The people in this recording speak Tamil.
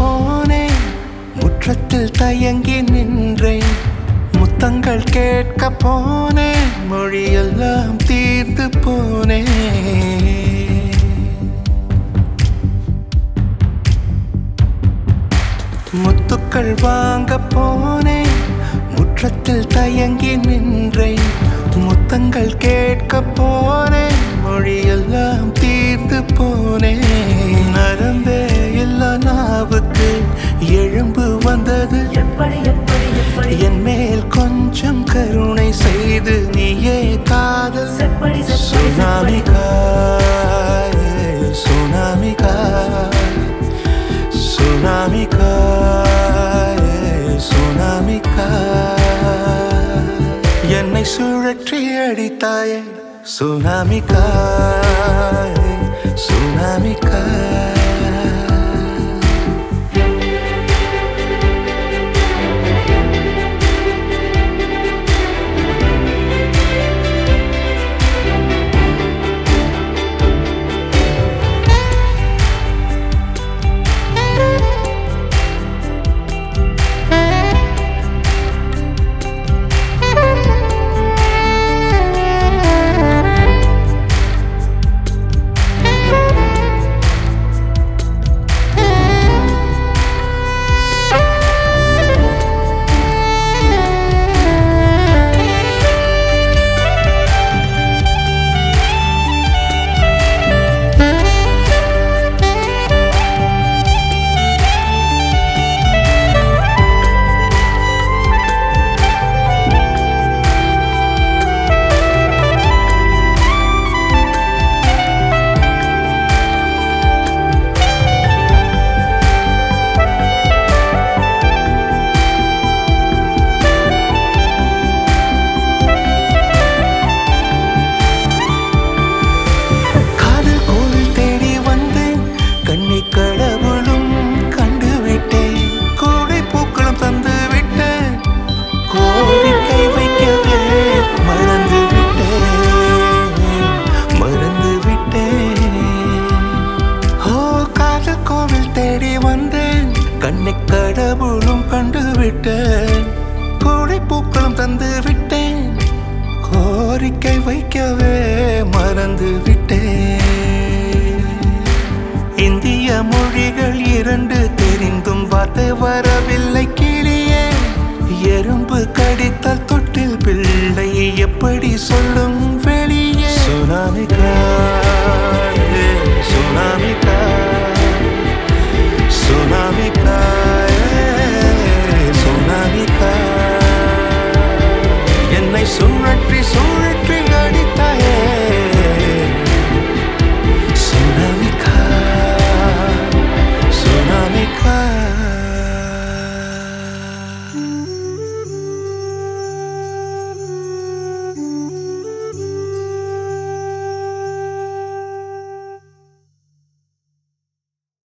போனேன் முற்றத்தில் தயங்கி நின்றேன் முத்தங்கள் கேட்க போனேன் மொழியெல்லாம் தீர்ந்து போனேன் முத்துக்கள் வாங்க போனேன் முற்றத்தில் தயங்கி நின்றேன் முத்தங்கள் கேட்க போனேன் மொழியெல்லாம் தீர்ந்து போனேன் நரம்பே இல்ல நாவுக்கு எழும்பு வந்தது எப்படி எப்படி எப்படி என் மேல் கொஞ்சம் கருணை செய்து நீயே காதல் செப்படி செப்படி சுனாமி செப்படி காய் சுனாமி காய் சுனாமி காய் சுனாமி காய் என்னை சுழற்றி அடித்தாயே சுனாமி காய் சுனாமி காய் காதல் கோவில் தேடி வந்தேன் கண்ணி கடவுளும் கண்டு விட்டேன் கோடை பூக்களும் தந்து விட்டேன் கோரிக்கை வைக்கவே மறந்து விட்டேன் மறந்து விட்டேன் ஓ காதல் கோவில் தேடி வந்தேன் கண்ணை கடவுளும் கண்டு விட்டேன் கோடை பூக்களும் தந்து விட்டேன் கோரிக்கை வைக்கவே மறந்து விட்டேன் இந்திய மொழிகள் இரண்டு தெரிந்தும் வார்த்தை வரவில்லை கிளியே எறும்பு கடித்தால் தொட்டில் பிள்ளை எப்படி சொல்லும்